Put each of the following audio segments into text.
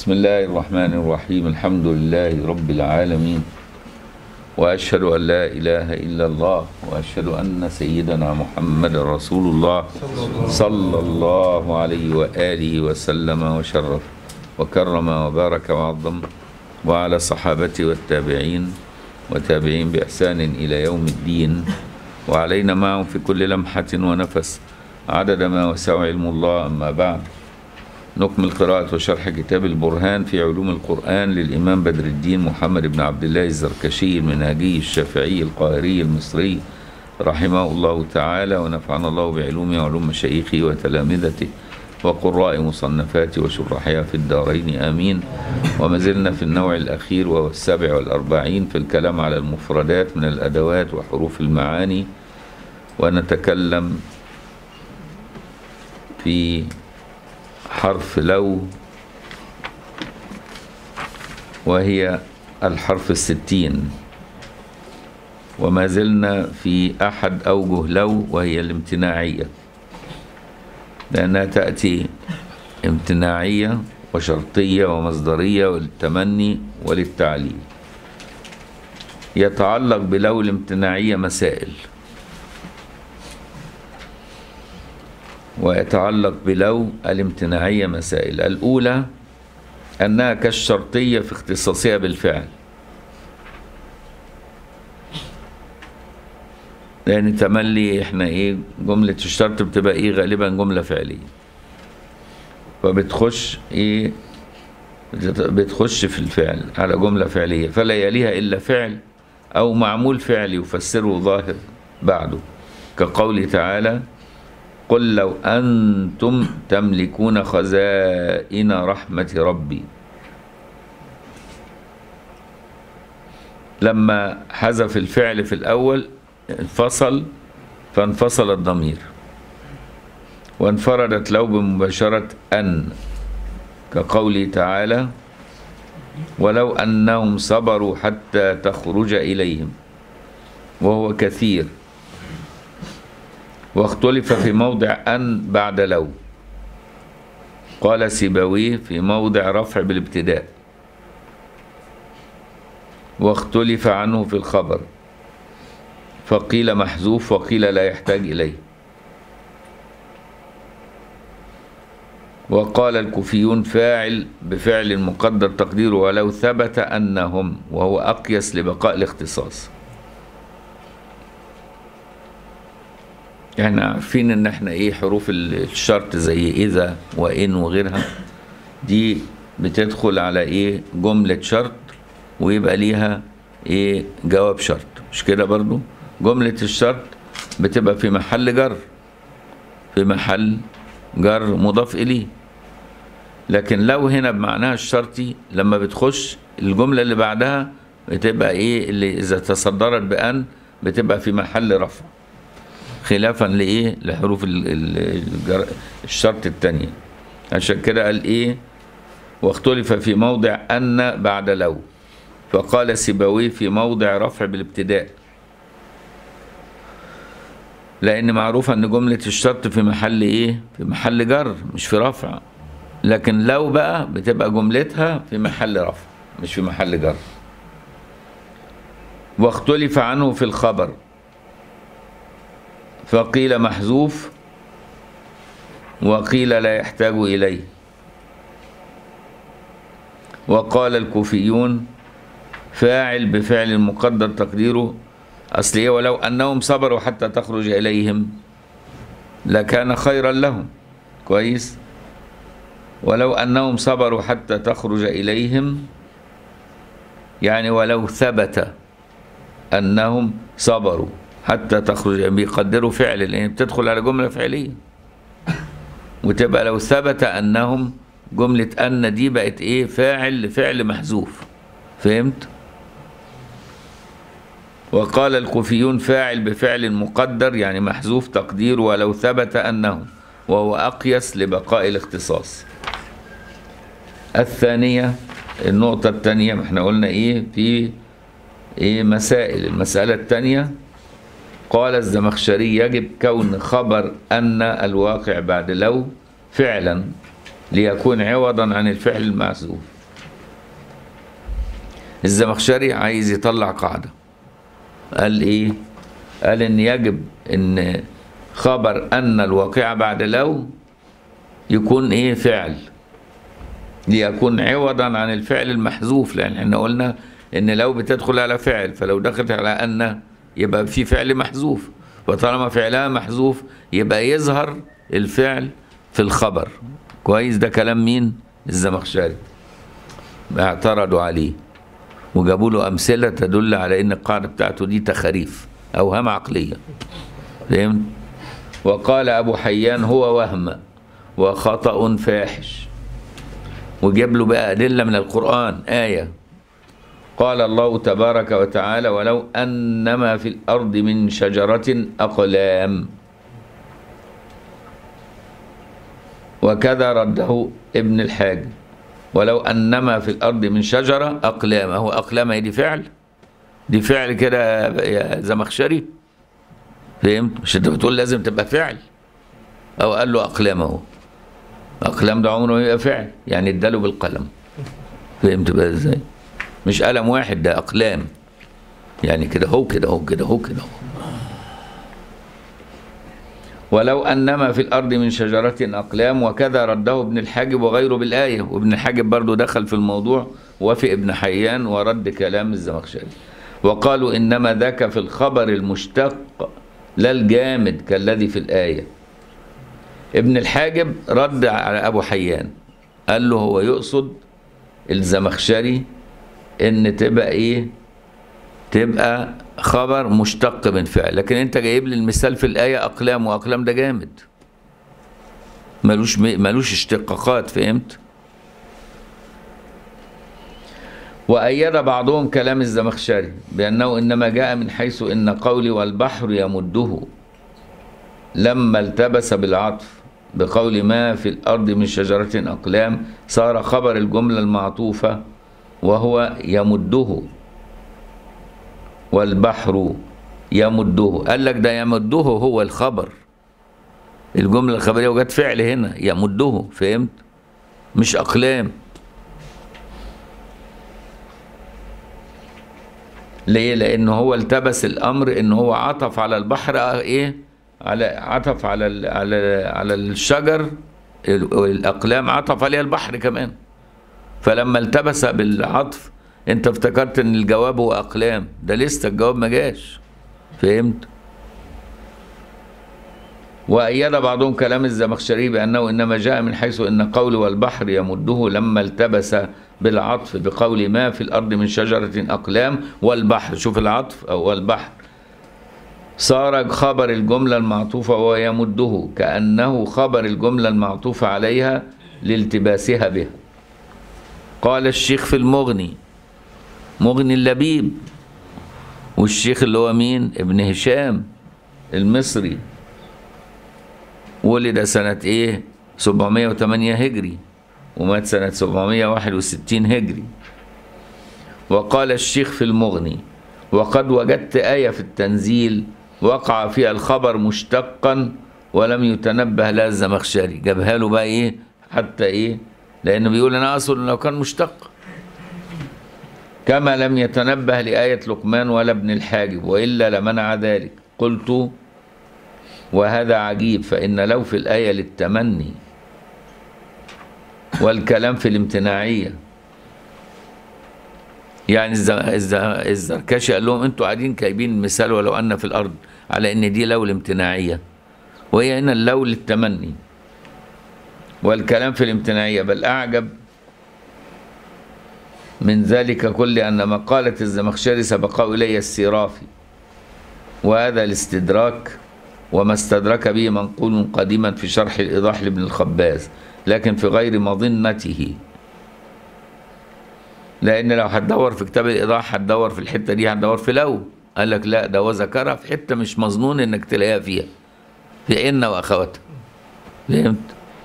بسم الله الرحمن الرحيم الحمد لله رب العالمين وأشهد أن لا إله إلا الله وأشهد أن سيدنا محمد رسول الله صلى الله عليه وآله وسلم وشرف وكرم وبارك وعظم وعلى صحابته والتابعين وتابعين بإحسان إلى يوم الدين وعلينا معهم في كل لمحة ونفس عدد ما وسع علم الله أما بعد نكمل قراءة وشرح كتاب البرهان في علوم القرآن للإمام بدر الدين محمد بن عبد الله الزركشي المنهجي الشافعي القاهري المصري رحمه الله تعالى ونفعنا الله بعلومه وعلوم مشايخه وتلامذته وقراء مصنفاته وشرحها في الدارين آمين وما زلنا في النوع الأخير وهو السابع والأربعين في الكلام على المفردات من الأدوات وحروف المعاني ونتكلم في حرف لو وهي الحرف الستين وما زلنا في أحد أوجه لو وهي الامتناعية لأنها تأتي امتناعية وشرطية ومصدرية والتمني وللتعليل يتعلق بلو الامتناعية مسائل ويتعلق بلو الامتناعية مسائل الأولى أنها كالشرطية في اختصاصها بالفعل لأن تملي احنا ايه جملة الشرط بتبقى ايه غالبا جملة فعلية فبتخش ايه بتخش في الفعل على جملة فعلية فلا يليها إلا فعل أو معمول فعل يفسره ظاهر بعده كقوله تعالى قل لو أنتم تملكون خزائن رحمة ربي لما حذف الفعل في الأول انفصل فانفصل الضمير وانفردت لو بمباشرة أن كقوله تعالى ولو أنهم صبروا حتى تخرج إليهم وهو كثير واختلف في موضع أن بعد لو قال سيبويه في موضع رفع بالابتداء واختلف عنه في الخبر فقيل محذوف وقيل لا يحتاج إليه وقال الكوفيون فاعل بفعل مقدر تقديره ولو ثبت أنهم وهو أقيس لبقاء الاختصاص احنا عارفين ان احنا ايه حروف الشرط زي اذا وان وغيرها دي بتدخل على ايه جملة شرط ويبقى ليها ايه جواب شرط مش كده برضو جملة الشرط بتبقى في محل جر في محل جر مضاف اليه لكن لو هنا بمعناها الشرطي لما بتخش الجملة اللي بعدها بتبقى ايه اللي اذا تصدرت بان بتبقى في محل رفع خلافا لايه لحروف الشرط الثانيه عشان كده قال ايه واختلف في موضع ان بعد لو فقال سيبويه في موضع رفع بالابتداء لان معروف ان جمله الشرط في محل ايه في محل جر مش في رفع لكن لو بقى بتبقى جملتها في محل رفع مش في محل جر واختلف عنه في الخبر فقيل محذوف وقيل لا يحتاج إليه وقال الكوفيون فاعل بفعل مقدر تقديره أصل إيه ولو أنهم صبروا حتى تخرج إليهم لكان خيرا لهم كويس ولو أنهم صبروا حتى تخرج إليهم يعني ولو ثبت أنهم صبروا حتى تخرج يعني بيقدروا فعل لان بتدخل على جمله فعليه وتبقى لو ثبت انهم جمله ان دي بقت ايه فاعل لفعل محذوف فهمت وقال الكوفيون فاعل بفعل مقدر يعني محذوف تقدير ولو ثبت انه وهو اقيس لبقاء الاختصاص الثانيه النقطه الثانيه ما احنا قلنا ايه في ايه مسائل المساله الثانيه قال الزمخشري يجب كون خبر أن الواقع بعد لو فعلا ليكون عوضا عن الفعل المحذوف الزمخشري عايز يطلع قاعدة قال ايه قال ان يجب ان خبر ان الواقعة بعد لو يكون ايه فعل ليكون عوضا عن الفعل المحذوف لان احنا قلنا ان لو بتدخل على فعل فلو دخلت على ان يبقى في فعل محذوف وطالما فعلها محذوف يبقى يظهر الفعل في الخبر كويس ده كلام مين الزمخشري اعترضوا عليه وجابوا له امثله تدل على ان القاعده بتاعته دي تخاريف اوهام عقليه فهمت وقال ابو حيان هو وهم وخطا فاحش وجاب له بقى ادله من القران ايه قال الله تبارك وتعالى ولو انما في الارض من شجره اقلام وكذا رده ابن الحاج ولو انما في الارض من شجره اقلام هو اقلام هي دي فعل دي فعل كده يا زمخشري فهمت مش انت بتقول لازم تبقى فعل او قال له اقلام اهو اقلام ده عمره ما يبقى فعل يعني اداله بالقلم فهمت بقى ازاي مش قلم واحد ده اقلام يعني كده هو كده هو كده هو كده هو ولو أنما في الأرض من شجرة أقلام وكذا رده ابن الحاجب وغيره بالآية وابن الحاجب برضو دخل في الموضوع وفي ابن حيان ورد كلام الزمخشري وقالوا إنما ذاك في الخبر المشتق لا الجامد كالذي في الآية ابن الحاجب رد على أبو حيان قال له هو يقصد الزمخشري إن تبقى إيه تبقى خبر مشتق من فعل لكن انت جايب لي المثال في الايه اقلام واقلام ده جامد ملوش ملوش اشتقاقات فهمت وأيد بعضهم كلام الزمخشري بأنه إنما جاء من حيث إن قولي والبحر يمده لما التبس بالعطف بقول ما في الأرض من شجرة أقلام صار خبر الجملة المعطوفة وهو يمده والبحر يمده قال لك ده يمده هو الخبر الجملة الخبرية وجت فعل هنا يمده فهمت مش أقلام ليه لأن هو التبس الأمر إن هو عطف على البحر إيه على عطف على ال على على الشجر الأقلام عطف عليها البحر كمان فلما التبس بالعطف انت افتكرت ان الجواب هو اقلام ده لسه الجواب ما جاش فهمت وأيد بعضهم كلام الزمخشري بأنه إنما جاء من حيث إن قول والبحر يمده لما التبس بالعطف بقول ما في الأرض من شجرة أقلام والبحر شوف العطف أو البحر صار خبر الجملة المعطوفة ويمده كأنه خبر الجملة المعطوفة عليها لالتباسها بها قال الشيخ في المغني مغني اللبيب والشيخ اللي هو مين ابن هشام المصري ولد سنة ايه 708 هجري ومات سنة 761 هجري وقال الشيخ في المغني وقد وجدت آية في التنزيل وقع فيها الخبر مشتقا ولم يتنبه لها الزمخشري جابها له بقى ايه حتى ايه لانه بيقول انا اصل لو كان مشتق كما لم يتنبه لآية لقمان ولا ابن الحاجب وإلا لمنع ذلك قلت وهذا عجيب فإن لو في الآية للتمني والكلام في الامتناعية يعني الزركشي قال لهم انتوا قاعدين كايبين المثال ولو أن في الأرض على إن دي لو الامتناعية وهي هنا اللو للتمني والكلام في الامتناعية بل أعجب من ذلك كل أن مقالة الزمخشري سبقه إلي السيرافي وهذا الاستدراك وما استدرك به منقول قديما في شرح الإيضاح لابن الخباز لكن في غير مظنته لأن لو هتدور في كتاب الإيضاح هتدور في الحتة دي هتدور في لو قال لك لا ده هو ذكرها في حتة مش مظنون إنك تلاقيها فيها في إن وأخواتها فهمت؟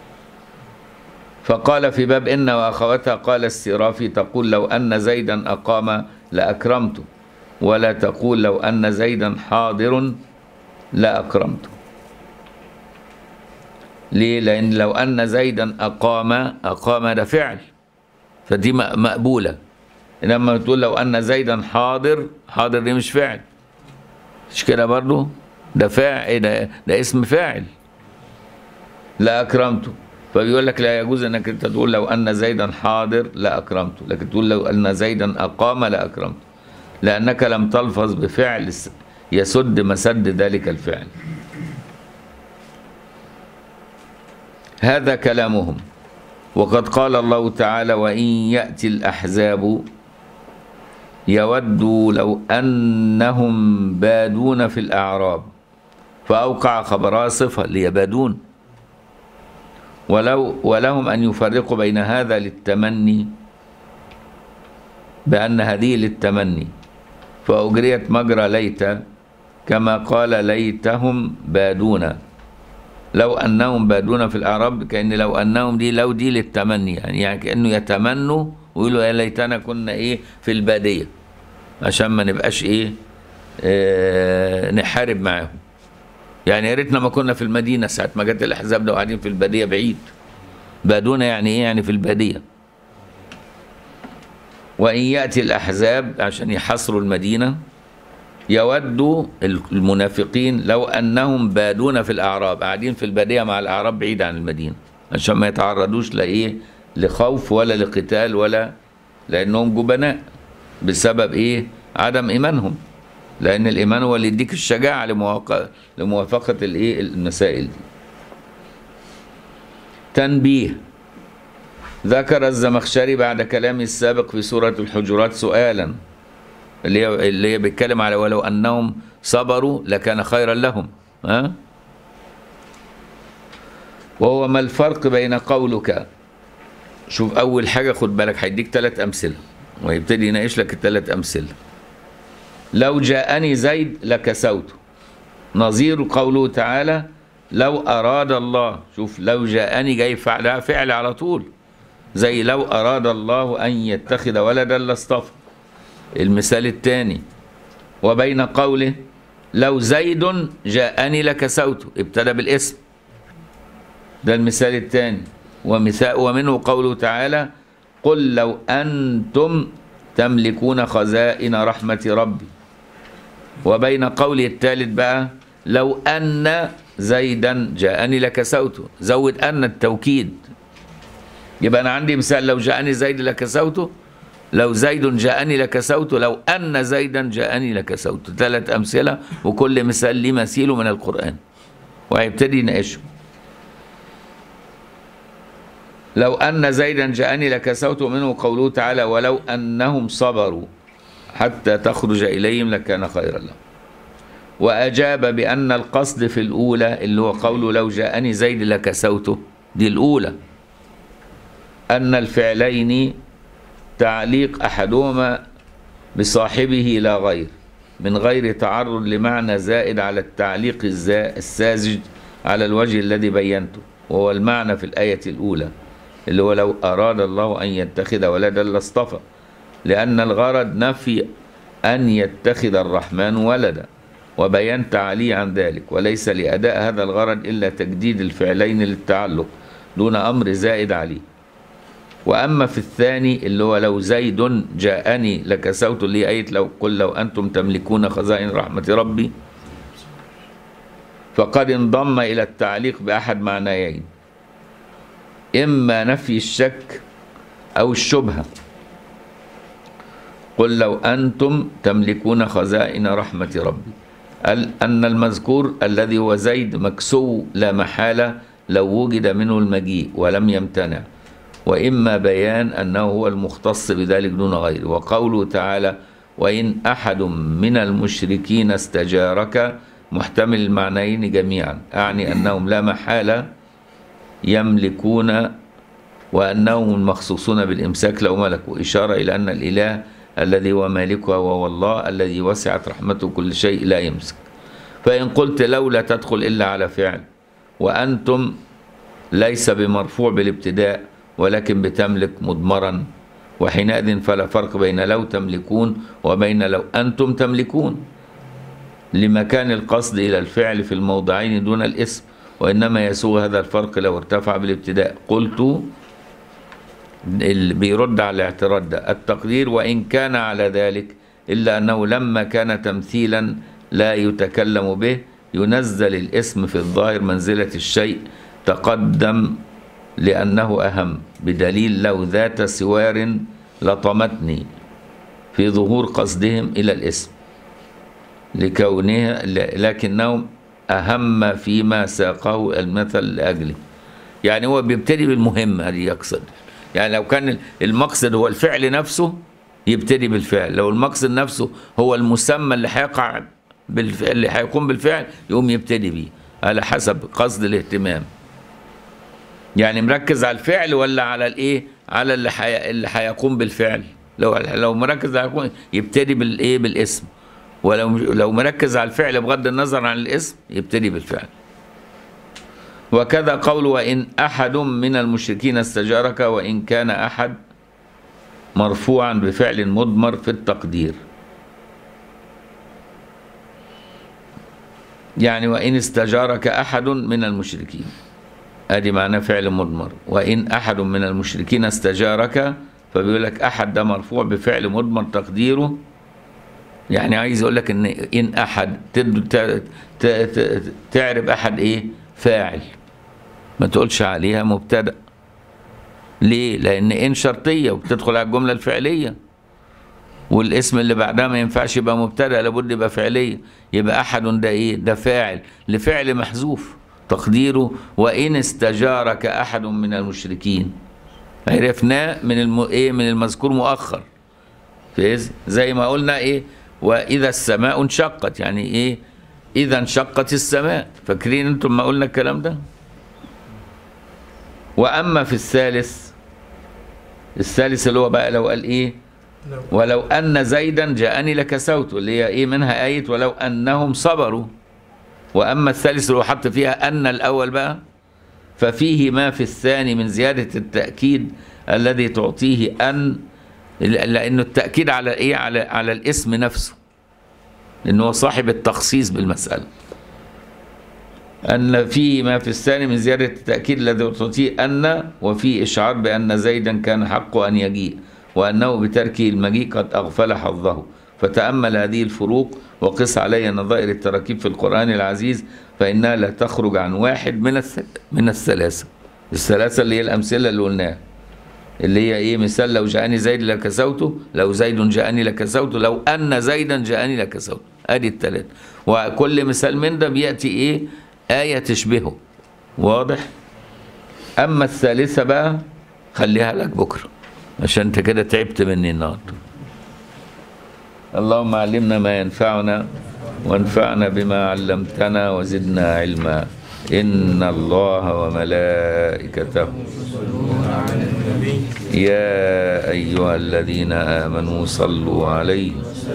فقال في باب إن وأخواتها قال السرافي تقول لو أن زيدا أقام لأكرمته ولا تقول لو أن زيدا حاضر لأكرمته ليه لان لو ان زيدا اقام اقام ده فعل فدي م- مقبوله انما تقول لو ان زيدا حاضر حاضر دي مش فعل مش كده برضو ده فاعل ده, ده اسم فاعل لا اكرمته فبيقول لك لا يجوز انك انت تقول لو ان زيدا حاضر لا اكرمته لكن تقول لو ان زيدا اقام لا اكرمته لانك لم تلفظ بفعل س- يسد مسد ذلك الفعل هذا كلامهم وقد قال الله تعالى وان ياتي الاحزاب يودوا لو انهم بادون في الاعراب فاوقع خبرها صفه ليبادون ولو ولهم أن يفرقوا بين هذا للتمني بأن هذه للتمني فأجريت مجرى ليت كما قال ليتهم بادون لو أنهم بادون في الأعراب كأن لو أنهم دي لو دي للتمني يعني, يعني كأنه يتمنوا ويقولوا يا ليتنا كنا إيه في البادية عشان ما نبقاش إيه آه نحارب معاهم يعني يا ريتنا ما كنا في المدينة ساعة ما جت الأحزاب ده وقاعدين في البادية بعيد بادونا يعني إيه يعني في البادية وإن يأتي الأحزاب عشان يحصروا المدينة يود المنافقين لو أنهم بادون في الأعراب قاعدين في البادية مع الأعراب بعيد عن المدينة عشان ما يتعرضوش لإيه لخوف ولا لقتال ولا لأنهم جبناء بسبب إيه عدم إيمانهم لأن الإيمان هو اللي يديك الشجاعة لمواقع لموافقة الإيه المسائل دي تنبيه ذكر الزمخشري بعد كلامه السابق في سورة الحجرات سؤالا اللي هي اللي هي بيتكلم على ولو أنهم صبروا لكان خيرا لهم ها وهو ما الفرق بين قولك شوف أول حاجة خد بالك هيديك ثلاث أمثلة ويبتدي يناقش لك الثلاث أمثلة لو جاءني زيد لكسوته نظير قوله تعالى لو أراد الله شوف لو جاءني جاي فعل فعل على طول زي لو أراد الله أن يتخذ ولدا لاصطفى المثال الثاني وبين قوله لو زيد جاءني لكسوته ابتدى بالاسم ده المثال الثاني ومثال ومنه قوله تعالى قل لو أنتم تملكون خزائن رحمة ربي وبين قوله الثالث بقى لو أن زيدا جاءني لكسوته زود أن التوكيد يبقى أنا عندي مثال لو جاءني زيد لكسوته لو زيد جاءني لكسوته لو أن زيدا جاءني لكسوته ثلاث أمثلة وكل مثال ليه مثيله من القرآن وهيبتدي يناقشه لو أن زيدا جاءني لكسوته منه قوله تعالى ولو أنهم صبروا حتى تخرج إليهم لكان خيرا لهم وأجاب بأن القصد في الأولى اللي هو قوله لو جاءني زيد لكسوته دي الأولى أن الفعلين تعليق أحدهما بصاحبه لا غير من غير تعرض لمعنى زائد على التعليق الساذج على الوجه الذي بينته وهو المعنى في الآية الأولى اللي هو لو أراد الله أن يتخذ ولدا لاصطفى لأن الغرض نفي أن يتخذ الرحمن ولدا وبيان تعاليه عن ذلك وليس لأداء هذا الغرض إلا تجديد الفعلين للتعلق دون أمر زائد عليه وأما في الثاني اللي هو لو زيد جاءني لكسوت لي آية لو قل لو أنتم تملكون خزائن رحمة ربي فقد انضم إلى التعليق بأحد معنيين إما نفي الشك أو الشبهة قل لو أنتم تملكون خزائن رحمة ربي أن المذكور الذي هو زيد مكسو لا محالة لو وجد منه المجيء ولم يمتنع وإما بيان أنه هو المختص بذلك دون غيره وقوله تعالى وإن أحد من المشركين استجارك محتمل المعنيين جميعا أعني أنهم لا محالة يملكون وأنهم المخصوصون بالإمساك لو ملكوا إشارة إلى أن الإله الذي هو مالكها وهو الله الذي وسعت رحمته كل شيء لا يمسك فإن قلت لولا تدخل إلا على فعل وأنتم ليس بمرفوع بالابتداء ولكن بتملك مضمرا وحينئذ فلا فرق بين لو تملكون وبين لو أنتم تملكون لمكان القصد إلى الفعل في الموضعين دون الاسم وإنما يسوغ هذا الفرق لو ارتفع بالابتداء قلت اللي بيرد على الاعتراض ده التقدير وإن كان على ذلك إلا أنه لما كان تمثيلا لا يتكلم به ينزل الاسم في الظاهر منزلة الشيء تقدم لأنه أهم بدليل لو ذات سوار لطمتني في ظهور قصدهم إلى الاسم لكونها لكنهم أهم فيما ساقه المثل لأجله يعني هو بيبتدي بالمهم هذه يقصد يعني لو كان المقصد هو الفعل نفسه يبتدي بالفعل لو المقصد نفسه هو المسمى اللي هيقع بالفعل اللي هيقوم بالفعل يقوم يبتدي بيه على حسب قصد الاهتمام يعني مركز على الفعل ولا على الايه على اللي حي... اللي هيقوم بالفعل لو لو مركز على يقوم يبتدي بالايه بالاسم ولو لو مركز على الفعل بغض النظر عن الاسم يبتدي بالفعل وكذا قول وإن أحد من المشركين استجارك وإن كان أحد مرفوعا بفعل مضمر في التقدير يعني وإن استجارك أحد من المشركين ادي معناه فعل مضمر وان احد من المشركين استجارك فبيقول لك احد ده مرفوع بفعل مضمر تقديره يعني عايز يقول لك ان ان احد تد- ت- ت- ت- تعرب احد ايه فاعل ما تقولش عليها مبتدا ليه لان ان شرطيه وبتدخل على الجمله الفعليه والاسم اللي بعدها ما ينفعش يبقى مبتدا لابد يبقى فعليه يبقى احد ده ايه ده فاعل لفعل محذوف تقديره وان استجارك احد من المشركين عرفناه من الم... ايه من المذكور مؤخر فاز زي ما قلنا ايه واذا السماء انشقت يعني ايه اذا انشقت السماء فاكرين انتم ما قلنا الكلام ده واما في الثالث الثالث اللي هو بقى لو قال ايه ولو ان زيدا جاءني لكسوت اللي هي ايه منها ايه ولو انهم صبروا واما الثالث اللي هو حط فيها ان الاول بقى ففيه ما في الثاني من زياده التاكيد الذي تعطيه ان لانه التاكيد على ايه على على الاسم نفسه لانه هو صاحب التخصيص بالمساله أن فيه ما في الثاني من زيادة التأكيد الذي تعطيه أن وفي إشعار بأن زيدا كان حقه أن يجيء وأنه بتركه المجيء قد أغفل حظه فتأمل هذه الفروق وقس علي نظائر التراكيب في القرآن العزيز فإنها لا تخرج عن واحد من الث... من الثلاثة الثلاثة اللي هي الأمثلة اللي قلناها اللي هي ايه مثال لو جاءني زيد لكسوته لو زيد جاءني لكسوته لو ان زيدا جاءني لكسوته ادي الثلاث وكل مثال من ده بياتي ايه ايه تشبهه واضح اما الثالثه بقى خليها لك بكره عشان انت كده تعبت مني النهارده اللهم علمنا ما ينفعنا وانفعنا بما علمتنا وزدنا علما ان الله وملائكته يا أيها الذين آمنوا صلوا عليه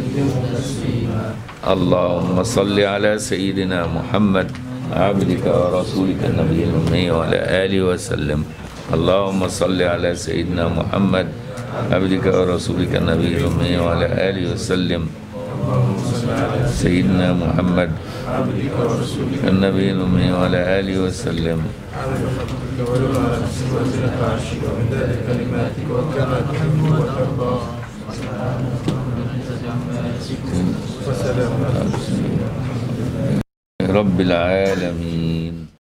اللهم صل على سيدنا محمد عبدك ورسولك النبي الأمي وعلى آله وسلم اللهم صل على سيدنا محمد عبدك ورسولك النبي الأمي وعلى آله وسلم سيدنا محمد النبي الأمي وعلى آله وسلم رب العالمين